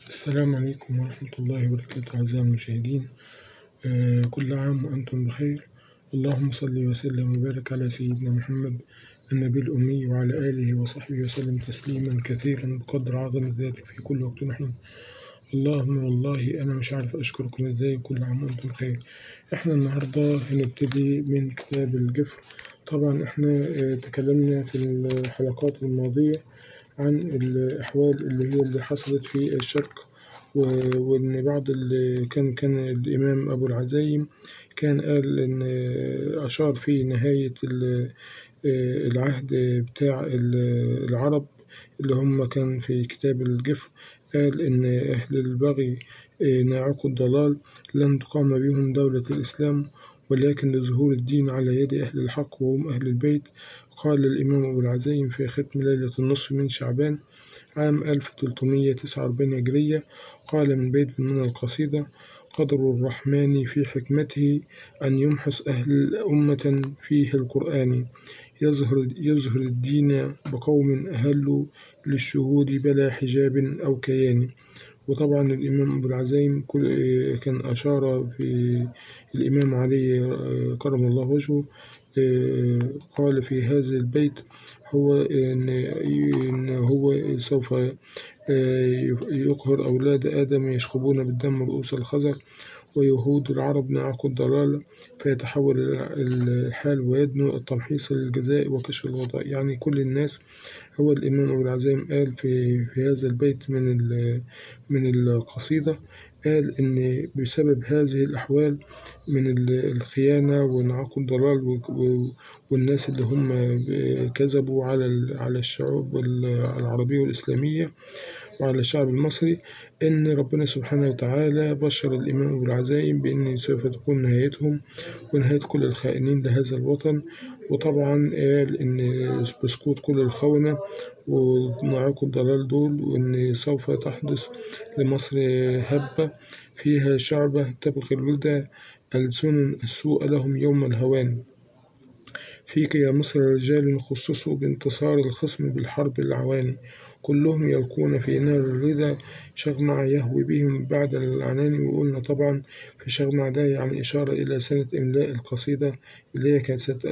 السلام عليكم ورحمة الله وبركاته أعزائي المشاهدين آه كل عام وأنتم بخير اللهم صل وسلم وبارك على سيدنا محمد النبي الأمي وعلى آله وصحبه وسلم تسليما كثيرا بقدر عظمة ذاتك في كل وقت وحين اللهم والله أنا مش عارف أشكركم إزاي كل عام وأنتم بخير إحنا النهاردة هنبتدي من كتاب الجفر طبعا إحنا آه تكلمنا في الحلقات الماضية عن الأحوال اللي هي اللي حصلت في الشرق وإن بعض اللي كان كان الإمام أبو العزايم كان قال إن أشار في نهاية العهد بتاع العرب اللي هم كان في كتاب الجفر قال إن أهل البغي ناعقوا الضلال لن تقام بهم دولة الإسلام ولكن لظهور الدين على يد أهل الحق وهم أهل البيت قال الإمام أبو العزايم في ختم ليلة النصف من شعبان عام 1349 هجرية قال من بيت من القصيدة قدر الرحمن في حكمته أن يمحص أهل أمة فيه القرآن يظهر, يظهر الدين بقوم أهلوا للشهود بلا حجاب أو كيان وطبعا الإمام أبو العزايم كان أشار في الإمام علي كرم الله وجهه قال في هذا البيت هو إن, إن هو سوف يقهر أولاد آدم يشخبون بالدم رؤوس الخزر ويهود العرب نعقوا الضلال فيتحول الحال ويدنو التمحيص للجزاء وكشف الغطاء يعني كل الناس هو الإمام أبو العزايم قال في, في هذا البيت من من القصيدة قال إن بسبب هذه الأحوال من الخيانة وانعقاد الضلال والناس اللي هم كذبوا على على الشعوب العربية والإسلامية وعلى الشعب المصري إن ربنا سبحانه وتعالى بشر الإمام أبو العزايم بإن سوف تكون نهايتهم ونهاية كل الخائنين لهذا الوطن وطبعا قال إن بسقوط كل الخونة ونعاق الضلال دول وإن سوف تحدث لمصر هبة فيها شعبة تبغي الولد ألسن السوء لهم يوم الهوان فيك يا مصر رجال خصصوا بانتصار الخصم بالحرب العواني كلهم يلقون في نار الردى شغمع يهوي بهم بعد العنان وقلنا طبعا في شغمع ده يعني إشارة إلى سنة إملاء القصيدة اللي هي كانت سنة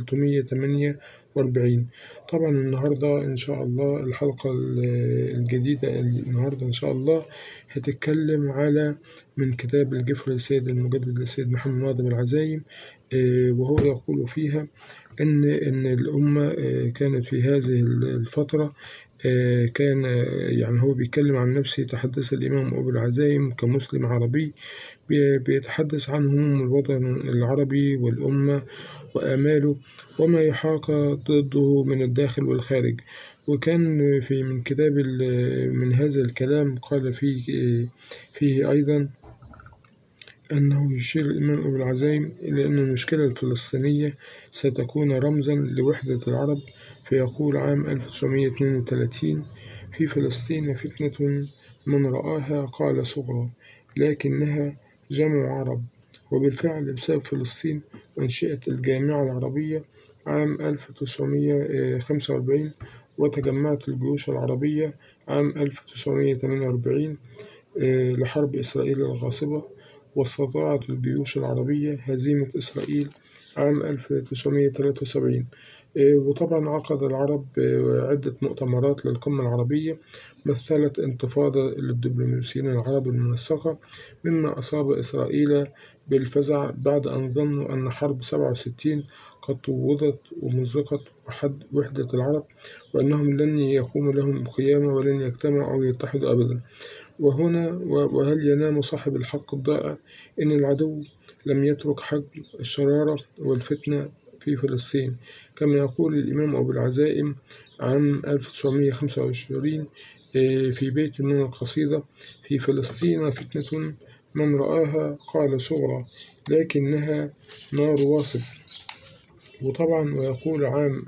1348 طبعا النهاردة إن شاء الله الحلقة الجديدة النهاردة إن شاء الله هتتكلم على من كتاب الجفر للسيد المجدد للسيد محمد ناظم العزايم وهو يقول فيها إن إن الأمة كانت في هذه الفترة كان يعني هو بيتكلم عن نفسه تحدث الإمام أبو العزايم كمسلم عربي بيتحدث عن هموم الوطن العربي والأمة وآماله وما يحاق ضده من الداخل والخارج وكان في من كتاب من هذا الكلام قال فيه فيه أيضا أنه يشير الإمام أبو العزايم إلى أن المشكلة الفلسطينية ستكون رمزا لوحدة العرب فيقول عام 1932 في فلسطين فتنة من رآها قال صغرى لكنها جمع عرب وبالفعل بسبب فلسطين أنشئت الجامعة العربية عام 1945 وتجمعت الجيوش العربية عام 1948 لحرب إسرائيل الغاصبة واستطاعت الجيوش العربية هزيمة إسرائيل عام 1973 وطبعا عقد العرب عدة مؤتمرات للقمة العربية مثلت انتفاضة للدبلوماسيين العرب المنسقة مما أصاب إسرائيل بالفزع بعد أن ظنوا أن حرب 67 قد طوضت ومزقت وحدة العرب وأنهم لن يقوم لهم قيامة ولن يجتمعوا أو يتحدوا أبدا وهنا وهل ينام صاحب الحق الضائع إن العدو لم يترك حجم الشرارة والفتنة في فلسطين كما يقول الإمام أبو العزائم عام 1925 في بيت من القصيدة في فلسطين فتنة من رآها قال صغرى لكنها نار واصب وطبعا ويقول عام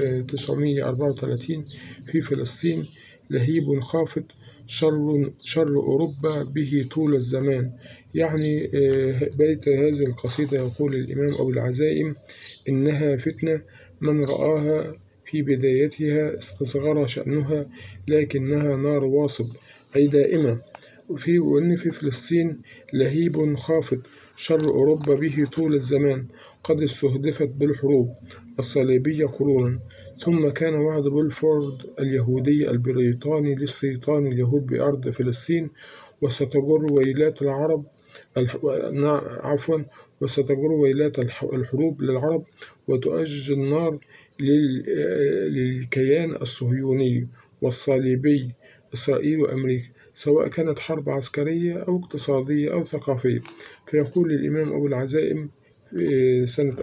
1934 في فلسطين لهيب خافت شر شر أوروبا به طول الزمان يعني بيت هذه القصيدة يقول الإمام أبو العزائم إنها فتنة من رآها في بدايتها استصغر شأنها لكنها نار واصب أي دائمة وفي وإن في فلسطين لهيب خافت شر أوروبا به طول الزمان قد استهدفت بالحروب الصليبية قرونا ثم كان وعد بولفورد اليهودي البريطاني لاستيطان اليهود بأرض فلسطين وستجر ويلات العرب الح... عفوا وستجر ويلات الحروب للعرب وتؤجج النار لل... للكيان الصهيوني والصليبي إسرائيل وأمريكا سواء كانت حرب عسكرية أو اقتصادية أو ثقافية فيقول الإمام أبو العزائم سنة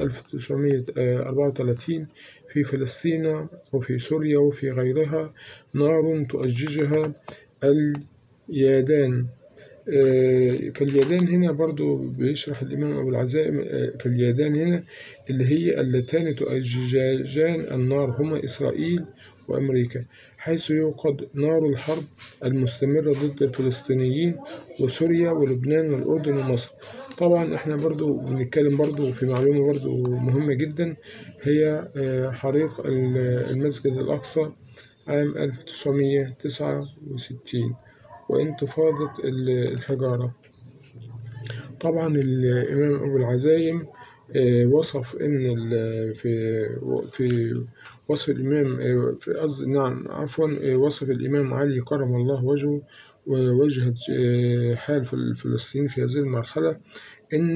1934 في فلسطين وفي سوريا وفي غيرها نار تؤججها اليادان فاليدان هنا برضو بيشرح الإمام أبو العزائم فاليدان هنا اللي هي اللتان تؤججان النار هما إسرائيل وأمريكا حيث يوقد نار الحرب المستمرة ضد الفلسطينيين وسوريا ولبنان والأردن ومصر طبعا احنا برضو بنتكلم برضو في معلومة برضو مهمة جدا هي حريق المسجد الأقصى عام 1969 وانتفاضة الحجارة طبعا الإمام أبو العزايم وصف إن في في وصف الإمام في قصد نعم عفوا وصف الإمام علي كرم الله وجهه ووجهة حال فلسطين في هذه المرحلة إن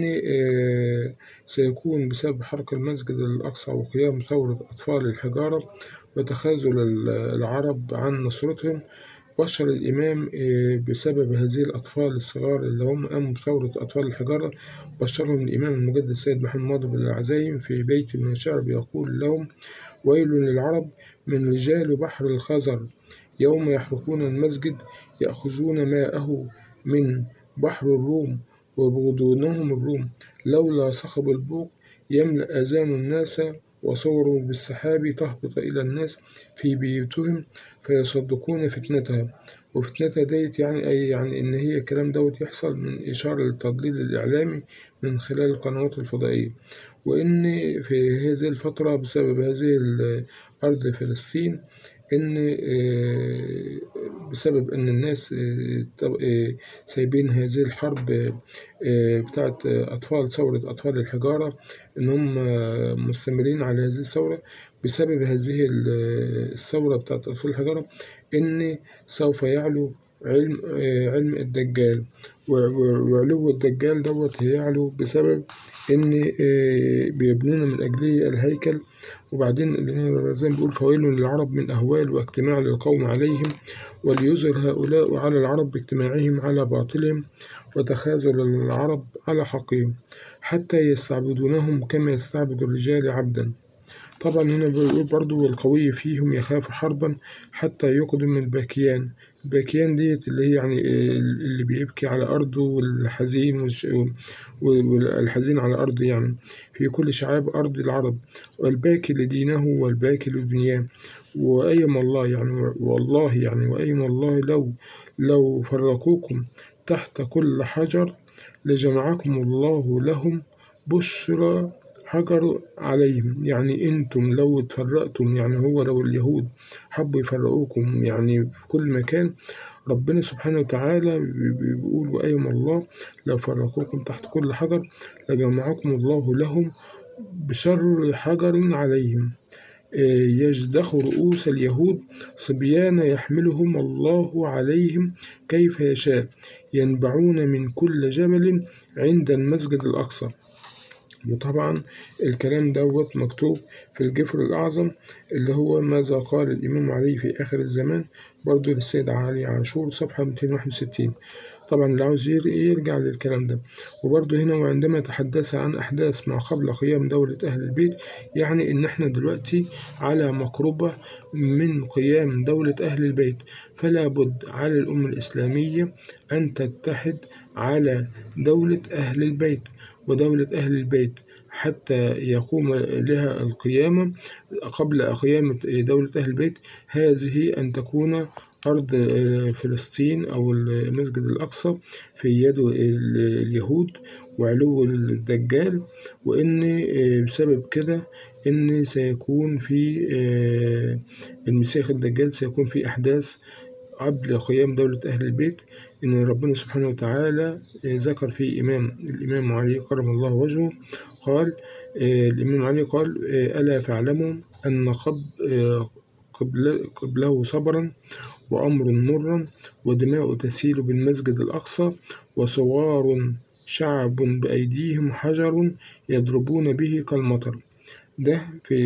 سيكون بسبب حرق المسجد الأقصى وقيام ثورة أطفال الحجارة وتخاذل العرب عن نصرتهم بشر الإمام بسبب هذه الأطفال الصغار اللي هم قاموا بثورة أطفال الحجارة بشرهم الإمام المجدد السيد محمد بن العزايم في بيت من الشعر بيقول لهم ويل للعرب من رجال بحر الخزر يوم يحرقون المسجد يأخذون ماءه من بحر الروم وبغضونهم الروم لولا صخب البوق يملأ أذان الناس وصور بالسحاب تهبط إلى الناس في بيوتهم فيصدقون فتنتها وفتنتها ديت يعني أي يعني إن هي الكلام دوت يحصل من إشارة للتضليل الإعلامي من خلال القنوات الفضائية وإن في هذه الفترة بسبب هذه أرض فلسطين إن بسبب إن الناس سايبين هذه الحرب بتاعت أطفال ثورة أطفال الحجارة إن هم مستمرين على هذه الثورة بسبب هذه الثورة بتاعت أطفال الحجارة إن سوف يعلو علم علم الدجال وعلو الدجال دوت هيعلو بسبب إن بيبنون من أجله الهيكل وبعدين زي ما بيقول فويل للعرب من أهوال واجتماع للقوم عليهم وليظهر هؤلاء على العرب باجتماعهم على باطلهم وتخاذل العرب على حقهم حتى يستعبدونهم كما يستعبد الرجال عبدا طبعا هنا بيقول برضو والقوي فيهم يخاف حربا حتى يقدم الباكيان الباكيان ديت اللي هي يعني اللي بيبكي على أرضه والحزين والحزين على أرضه يعني في كل شعاب أرض العرب والباكي لدينه والباكي لدنياه وأيم الله يعني والله يعني وأيم الله لو لو فرقوكم تحت كل حجر لجمعكم الله لهم بشرى حجر عليهم يعني انتم لو اتفرقتم يعني هو لو اليهود حبوا يفرقوكم يعني في كل مكان ربنا سبحانه وتعالى بيقول وأيم الله لو فرقوكم تحت كل حجر لجمعكم الله لهم بشر حجر عليهم يجدخ رؤوس اليهود صبيان يحملهم الله عليهم كيف يشاء ينبعون من كل جبل عند المسجد الأقصى وطبعا الكلام دوت مكتوب في الجفر الأعظم اللي هو ماذا قال الإمام علي في آخر الزمان برضو للسيد علي عاشور صفحة 261 طبعا اللي عاوز يرجع للكلام ده وبرضه هنا وعندما تحدث عن أحداث ما قبل قيام دولة أهل البيت يعني إن إحنا دلوقتي على مقربة من قيام دولة أهل البيت فلا بد على الأمة الإسلامية أن تتحد على دولة أهل البيت ودولة أهل البيت حتى يقوم لها القيامة قبل قيامة دولة أهل البيت هذه أن تكون أرض فلسطين أو المسجد الأقصى في يد اليهود وعلو الدجال وإن بسبب كده إن سيكون في المسيح الدجال سيكون في أحداث قبل قيام دولة أهل البيت إن ربنا سبحانه وتعالى ذكر في إمام الإمام علي كرم الله وجهه قال الإمام علي قال ألا فاعلموا أن قبل قبل قبله صبرا وأمر مر ودماء تسيل بالمسجد الأقصى وصوار شعب بأيديهم حجر يضربون به كالمطر ده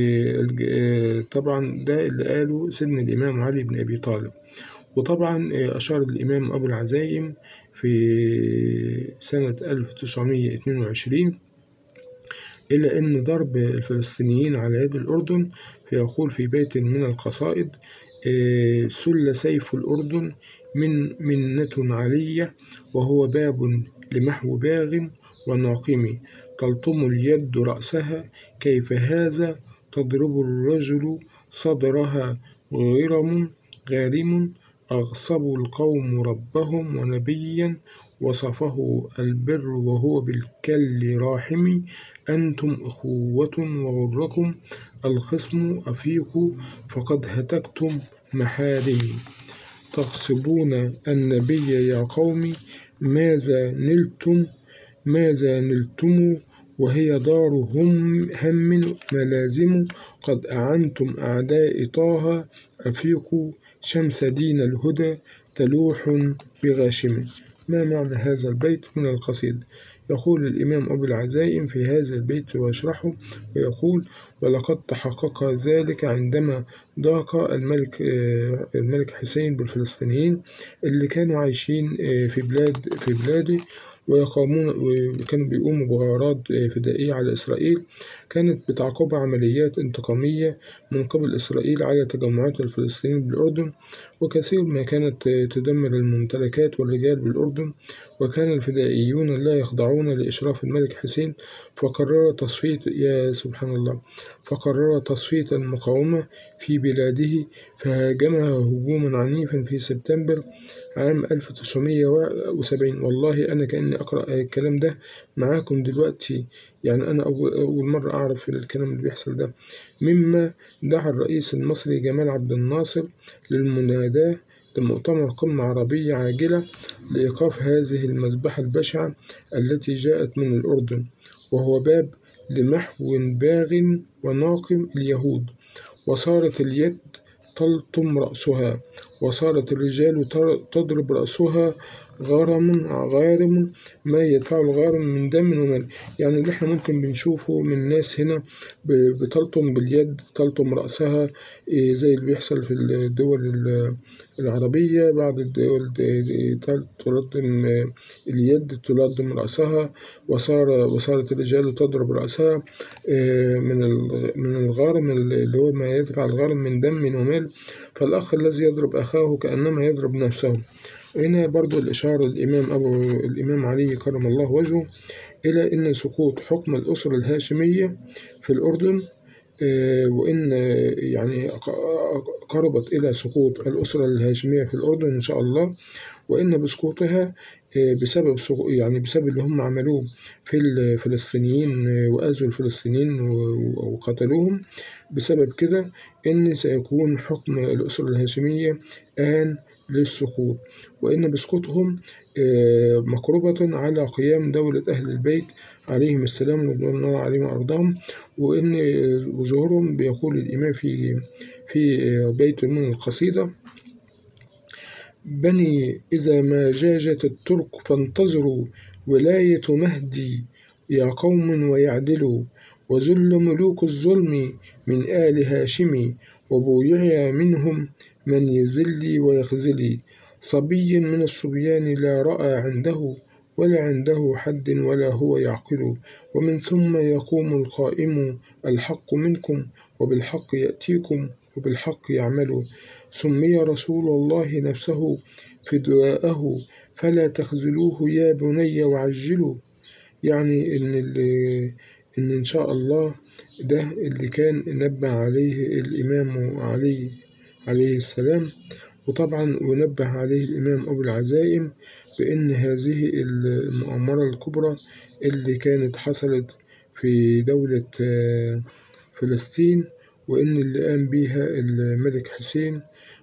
في طبعا ده اللي قاله سيدنا الإمام علي بن أبي طالب وطبعا أشار الإمام أبو العزايم في سنة 1922 إلى أن ضرب الفلسطينيين على يد الأردن فيقول في بيت من القصائد سل سيف الأردن من منة علية وهو باب لمحو باغ وناقم تلطم اليد رأسها كيف هذا تضرب الرجل صدرها غرم غارم أغصب القوم ربهم ونبيا وصفه البر وهو بالكل راحم أنتم أخوة وغركم الخصم أفيق فقد هتكتم محارمي تغصبون النبي يا قوم ماذا نلتم ماذا نلتم وهي دار هم هم ملازم قد أعنتم أعداء طه أفيقوا شمس دين الهدى تلوح بغاشم ما معنى هذا البيت من القصيدة يقول الإمام أبو العزائم في هذا البيت ويشرحه ويقول ولقد تحقق ذلك عندما ضاق الملك الملك حسين بالفلسطينيين اللي كانوا عايشين في بلاد في بلاده ويقومون وكانوا بيقوموا بغارات فدائية على إسرائيل كانت بتعقبها عمليات انتقامية من قبل إسرائيل على تجمعات الفلسطينيين بالأردن وكثير ما كانت تدمر الممتلكات والرجال بالأردن وكان الفدائيون لا يخضعون لإشراف الملك حسين فقرر تصفية يا سبحان الله فقرر تصفية المقاومة في بلاده فهاجمها هجوما عنيفا في سبتمبر عام 1970 والله أنا كأني أقرأ الكلام ده معاكم دلوقتي يعني أنا أول, أول مرة أعرف الكلام اللي بيحصل ده مما دعا الرئيس المصري جمال عبد الناصر للمناداة لمؤتمر قمة عربية عاجلة لإيقاف هذه المذبحة البشعة التي جاءت من الأردن وهو باب لمحو باغ وناقم اليهود وصارت اليد تلطم رأسها وصارت الرجال تضرب رأسها غارم غارم ما يدفع الغارم من دم ومال يعني اللي احنا ممكن بنشوفه من ناس هنا بتلطم باليد تلطم رأسها زي اللي بيحصل في الدول العربية بعض الدول تلطم اليد تلطم رأسها وصار وصارت الرجال تضرب رأسها من من الغارم اللي هو ما يدفع الغارم من دم ومال فالأخ الذي يضرب أخاه كأنما يضرب نفسه هنا برضو الإشارة الإمام أبو الإمام علي كرم الله وجهه إلى أن سقوط حكم الأسرة الهاشمية في الأردن وإن يعني قربت إلى سقوط الأسرة الهاشمية في الأردن إن شاء الله وإن بسقوطها بسبب يعني بسبب اللي هم عملوه في الفلسطينيين وأذوا الفلسطينيين وقتلوهم بسبب كده إن سيكون حكم الأسرة الهاشمية آن للسقوط وإن بسقوطهم مقربة على قيام دولة أهل البيت عليهم السلام رضوان الله عليهم وأرضاهم وإن ظهورهم بيقول الإمام في في بيت من القصيدة بني إذا ما جاجت الترك فانتظروا ولاية مهدي يا قوم ويعدلوا وذل ملوك الظلم من آل هاشم وبويع منهم من يذلي ويخذلي صبي من الصبيان لا رأى عنده ولا عنده حد ولا هو يعقل ومن ثم يقوم القائم الحق منكم وبالحق يأتيكم وبالحق يعمل سمي رسول الله نفسه فداءه فلا تخذلوه يا بني وعجلوا يعني إن إن إن شاء الله ده اللي كان نبه عليه الإمام علي عليه السلام وطبعا ونبه عليه الإمام أبو العزائم بأن هذه المؤامرة الكبرى اللي كانت حصلت في دولة فلسطين وإن اللي قام بيها الملك حسين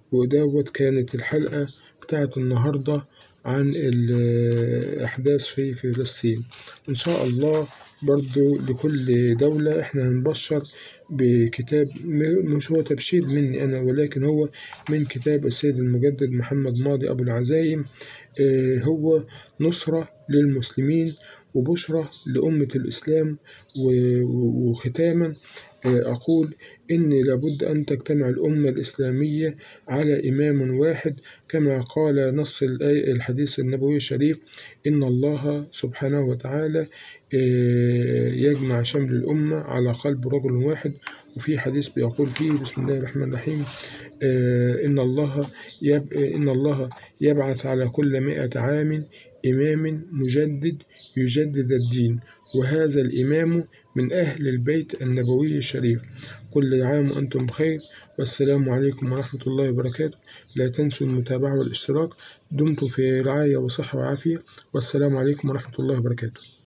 ودوت كانت الحلقة بتاعت النهاردة عن الأحداث في فلسطين إن شاء الله برضو لكل دولة إحنا هنبشر بكتاب مش هو تبشير مني أنا ولكن هو من كتاب السيد المجدد محمد ماضي أبو العزايم هو نصرة للمسلمين وبشرى لأمة الإسلام وختاما أقول إن لابد أن تجتمع الأمة الإسلامية على إمام واحد كما قال نص الآية الحديث النبوي الشريف إن الله سبحانه وتعالى يجمع شمل الأمة على قلب رجل واحد وفي حديث بيقول فيه بسم الله الرحمن الرحيم إن الله يب إن الله يبعث على كل مئة عام إمام مجدد يجدد الدين وهذا الإمام من أهل البيت النبوي الشريف كل عام وأنتم بخير والسلام عليكم ورحمة الله وبركاته لا تنسوا المتابعة والاشتراك دمتم في رعاية وصحة وعافية والسلام عليكم ورحمة الله وبركاته